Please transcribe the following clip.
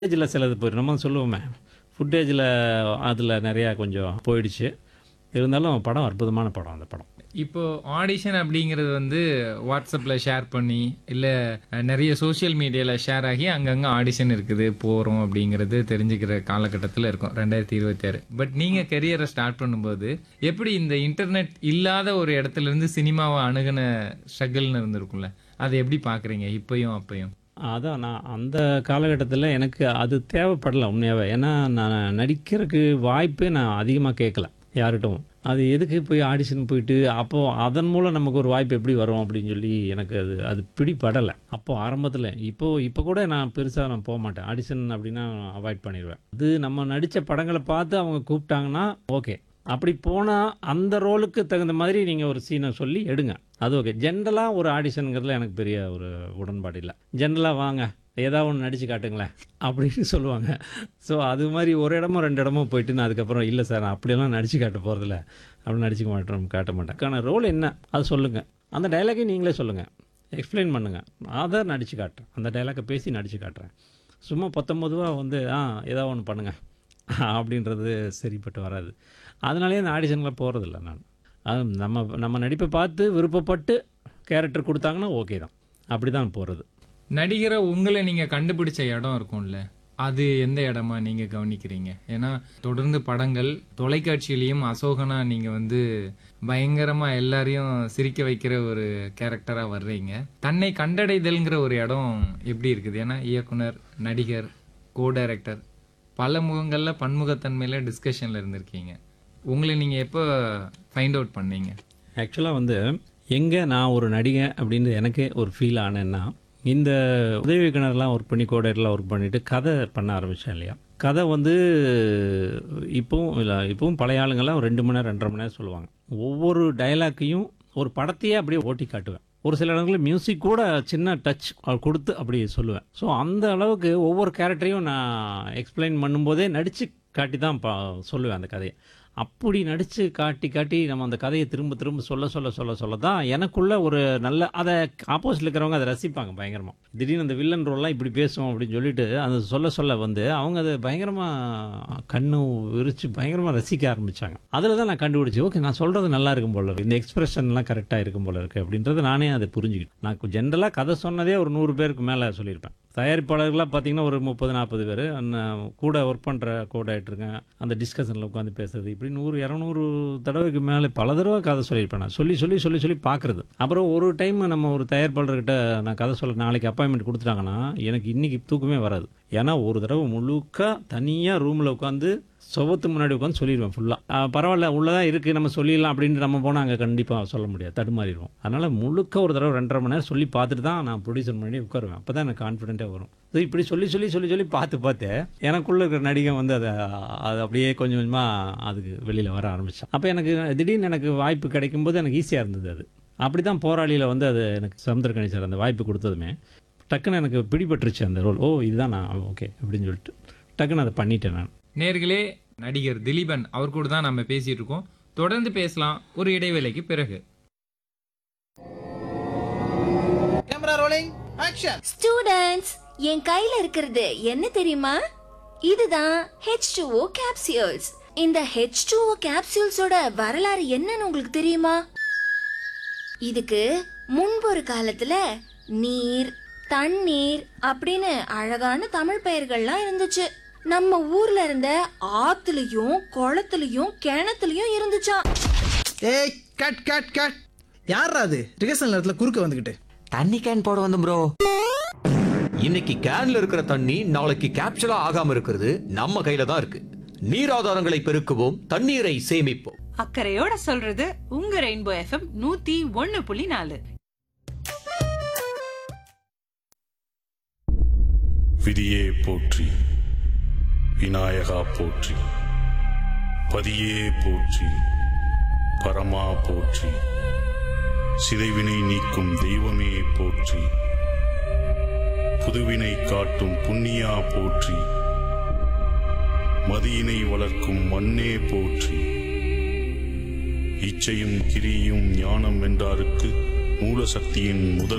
ஃபுட்டேஜில் சிலது போய் நம்ம சொல்லுவோமே ஃபுட்டேஜில் அதில் நிறையா கொஞ்சம் போயிடுச்சு இருந்தாலும் படம் அற்புதமான படம் அந்த படம் இப்போ ஆடிஷன் அப்படிங்கிறது வந்து வாட்ஸ்அப்பில் ஷேர் பண்ணி இல்லை நிறைய சோஷியல் மீடியாவில் ஷேர் ஆகி அங்கங்கே ஆடிஷன் இருக்குது போகிறோம் அப்படிங்கிறது தெரிஞ்சுக்கிற காலகட்டத்தில் இருக்கும் ரெண்டாயிரத்தி இருபத்தி ஆறு பட் நீங்கள் கெரியரை ஸ்டார்ட் பண்ணும்போது எப்படி இந்த இன்டர்நெட் இல்லாத ஒரு இடத்துல இருந்து சினிமாவை அணுகுன ஸ்ட்ரகிள்னு இருந்திருக்கும்ல அதை எப்படி பார்க்குறீங்க இப்பயும் அப்பயும் அதான் நான் அந்த காலகட்டத்தில் எனக்கு அது தேவைப்படல உண்மையாகவே ஏன்னா நான் நடிக்கிறதுக்கு வாய்ப்பே நான் அதிகமாக கேட்கல யார்கிட்டும் அது எதுக்கு போய் ஆடிஷன் போயிட்டு அப்போது அதன் மூலம் நமக்கு ஒரு வாய்ப்பு எப்படி வரும் அப்படின்னு சொல்லி எனக்கு அது அது பிடிபடலை அப்போது ஆரம்பத்தில் இப்போது இப்போ கூட நான் பெருசாக நான் போக மாட்டேன் ஆடிஷன் அப்படின்னா அவாய்ட் பண்ணிடுவேன் அது நம்ம நடித்த படங்களை பார்த்து அவங்க கூப்பிட்டாங்கன்னா ஓகே அப்படி போனால் அந்த ரோலுக்கு தகுந்த மாதிரி நீங்கள் ஒரு சீனை சொல்லி எடுங்க அது ஓகே ஜென்ரலாக ஒரு ஆடிஷனுங்கிறதுல எனக்கு பெரிய ஒரு உடன்பாடு இல்லை ஜென்ரலாக வாங்க ஏதாவது ஒன்று நடிச்சு காட்டுங்களேன் அப்படின்னு சொல்லுவாங்க ஸோ அது மாதிரி ஒரு இடமோ ரெண்டு இடமோ போயிட்டு நான் அதுக்கப்புறம் இல்லை சார் நான் அப்படியெல்லாம் நடிச்சு காட்ட போகிறதில்ல அப்படி நடிச்சுக்க மாட்டோம் காட்ட மாட்டேன் ஆனால் ரோல் என்ன அது சொல்லுங்கள் அந்த டைலாக்கையும் நீங்களே சொல்லுங்கள் எக்ஸ்பிளைன் பண்ணுங்கள் அதை நடிச்சு காட்டுறேன் அந்த டைலாக்கை பேசி நடிச்சு காட்டுறேன் சும்மா பத்தொம்பதுவா வந்து ஆ ஏதோ ஒன்று பண்ணுங்கள் அப்படின்றது சரிப்பட்டு வராது அதனாலேயே அந்த ஆடிஷனில் போகிறதில்ல நான் அது நம்ம நம்ம நடிப்பை பார்த்து விருப்பப்பட்டு கேரக்டர் கொடுத்தாங்கன்னா ஓகே தான் அப்படி தான் போகிறது நடிகரை உங்களை நீங்கள் கண்டுபிடிச்ச இடம் இருக்கும்ல அது எந்த இடமா நீங்கள் கவனிக்கிறீங்க ஏன்னா தொடர்ந்து படங்கள் தொலைக்காட்சியிலையும் அசோகனா நீங்கள் வந்து பயங்கரமாக எல்லாரையும் சிரிக்க வைக்கிற ஒரு கேரக்டராக வர்றீங்க தன்னை கண்டடைதல்ங்கிற ஒரு இடம் எப்படி இருக்குது ஏன்னா இயக்குனர் நடிகர் கோ டைரக்டர் பல முகங்களில் பன்முகத்தன்மையில் டிஸ்கஷனில் இருந்திருக்கீங்க உங்களை நீங்கள் எப்போ ஃபைண்ட் அவுட் பண்ணீங்க ஆக்சுவலாக வந்து எங்கே நான் ஒரு நடிகை அப்படின்னு எனக்கே ஒரு ஃபீல் ஆனேன்னா இந்த உதவி இயக்குனர்லாம் ஒர்க் பண்ணி கோடையர்லாம் ஒர்க் பண்ணிவிட்டு கதை பண்ண ஆரம்பித்தேன் இல்லையா கதை வந்து இப்போவும் இல்லை இப்போவும் பழைய ஆளுங்கெல்லாம் ரெண்டு மணி நேரம் ரெண்டரை மணி நேரம் சொல்லுவாங்க ஒவ்வொரு டைலாக்கையும் ஒரு படத்தையே அப்படியே ஓட்டி காட்டுவேன் ஒரு சில இடங்களில் மியூசிக் கூட சின்ன டச் கொடுத்து அப்படி சொல்லுவேன் ஸோ அந்த அளவுக்கு ஒவ்வொரு கேரக்டரையும் நான் எக்ஸ்பிளைன் பண்ணும்போதே நடித்து காட்டி தான் பா சொல்லுவேன் அந்த கதையை அப்படி நடித்து காட்டி காட்டி நம்ம அந்த கதையை திரும்ப திரும்ப சொல்ல சொல்ல சொல்ல சொல்ல தான் எனக்குள்ள ஒரு நல்ல அதை ஆப்போசிட்டில் இருக்கிறவங்க அதை ரசிப்பாங்க பயங்கரமாக திடீர்னு அந்த வில்லன் ரோல்லாம் இப்படி பேசுவோம் அப்படின்னு சொல்லிட்டு அந்த சொல்ல சொல்ல வந்து அவங்க அதை பயங்கரமாக கண்ணு விரித்து பயங்கரமாக ரசிக்க ஆரம்பித்தாங்க அதில் தான் நான் கண்டுபிடிச்சி ஓகே நான் சொல்கிறது நல்லா இருக்கும் போல இருக்கு இந்த எக்ஸ்பிரஷன்லாம் கரெக்டாக இருக்கும் போல இருக்குது அப்படின்றத நானே அதை புரிஞ்சுக்கிட்டேன் நான் ஜென்ரலாக கதை சொன்னதே ஒரு நூறு பேருக்கு மேலே சொல்லியிருப்பேன் தயாரிப்பாளர்களாக பார்த்தீங்கன்னா ஒரு முப்பது நாற்பது பேர் கூட ஒர்க் பண்ணுற கூட இருக்கேன் அந்த டிஸ்கஷனில் உட்காந்து பேசுறது இப்படி நூறு இரநூறு தடவைக்கு மேலே பல தடவை கதை சொல்லியிருப்பேன் நான் சொல்லி சொல்லி சொல்லி சொல்லி பார்க்குறது அப்புறம் ஒரு டைம் நம்ம ஒரு தயாரிப்பாளர்கிட்ட நான் கதை சொல்ல நாளைக்கு அப்பாயின்மெண்ட் கொடுத்துட்டாங்கன்னா எனக்கு இன்றைக்கி தூக்கமே வராது ஏன்னா ஒரு தடவை முழுக்க தனியாக ரூமில் உட்காந்து சுவத்து முன்னாடி உட்காந்து சொல்லிடுவேன் ஃபுல்லாக பரவாயில்ல உள்ளதான் இருக்குது நம்ம சொல்லிடலாம் அப்படின்ட்டு நம்ம போனால் அங்கே கண்டிப்பாக சொல்ல முடியாது தடுமாறிடுவோம் அதனால் முழுக்க ஒரு தடவை ரெண்டரை மணி நேரம் சொல்லி பார்த்துட்டு தான் நான் ப்ரொடியூசர் முன்னாடி உட்காருவேன் அப்போ தான் எனக்கு கான்ஃபிடென்ட்டாக வரும் ஸோ இப்படி சொல்லி சொல்லி சொல்லி சொல்லி பார்த்து பார்த்து எனக்குள்ளே இருக்கிற நடிகை வந்து அதை அது அப்படியே கொஞ்சம் கொஞ்சமாக அதுக்கு வெளியில் வர ஆரம்பித்தான் அப்போ எனக்கு திடீர்னு எனக்கு வாய்ப்பு கிடைக்கும்போது எனக்கு ஈஸியாக இருந்தது அது அப்படி தான் போராளியில் வந்து அது எனக்கு சமுத்திரக்கணி சார் அந்த வாய்ப்பு கொடுத்ததுமே டக்குன்னு எனக்கு பிடிபட்டுருச்சு அந்த ரோல் ஓ இதுதான் நான் ஓகே அப்படின்னு சொல்லிட்டு டக்குன்னு அதை பண்ணிட்டேன் நான் நேர்களே நடிகர் திலீபன் அவர் கூட தான் நம்ம பேசிட்டு இருக்கோம் தொடர்ந்து பேசலாம் ஒரு இடைவேளைக்கு பிறகு கேமரா ரோலிங் ஆக்ஷன் ஸ்டூடண்ட்ஸ் என் கையில இருக்கிறது என்ன தெரியுமா இதுதான் H2O capsules இந்த H2O capsuleஸோட வரலாறு என்னன்னு உங்களுக்கு தெரியுமா இதுக்கு முன்பு ஒரு காலத்துல நீர் தண்ணீர் அப்படின்னு அழகான தமிழ் பெயர்கள்லாம் இருந்துச்சு நம்ம ஊர்ல இருந்த ஆத்துலயும் குளத்துலயும் கிணத்துலயும் இருந்துச்சாம் ஏய் கட் கட் கட் யாரா அது ரிகர்சல் நேரத்துல குறுக்க வந்துகிட்டு தண்ணி கேன் போட வந்து ப்ரோ இன்னைக்கு கேன்ல இருக்கிற தண்ணி நாளைக்கு கேப்சூலா ஆகாம இருக்கிறது நம்ம கையில தான் இருக்கு நீர் ஆதாரங்களை பெருக்குவோம் தண்ணீரை சேமிப்போம் அக்கறையோட சொல்றது உங்க ரெயின்போ எஃப்எம் நூத்தி ஒன்னு புள்ளி நாலு விதியே போற்றி விநாயகா போற்றி பதியே போற்றி பரமா போற்றி சிதைவினை நீக்கும் தெய்வமே போற்றி புதுவினை காட்டும் புண்ணியா போற்றி மதியினை வளர்க்கும் மண்ணே போற்றி இச்சையும் கிரியும் ஞானம் வென்றாருக்கு மூலசக்தியின் முதல்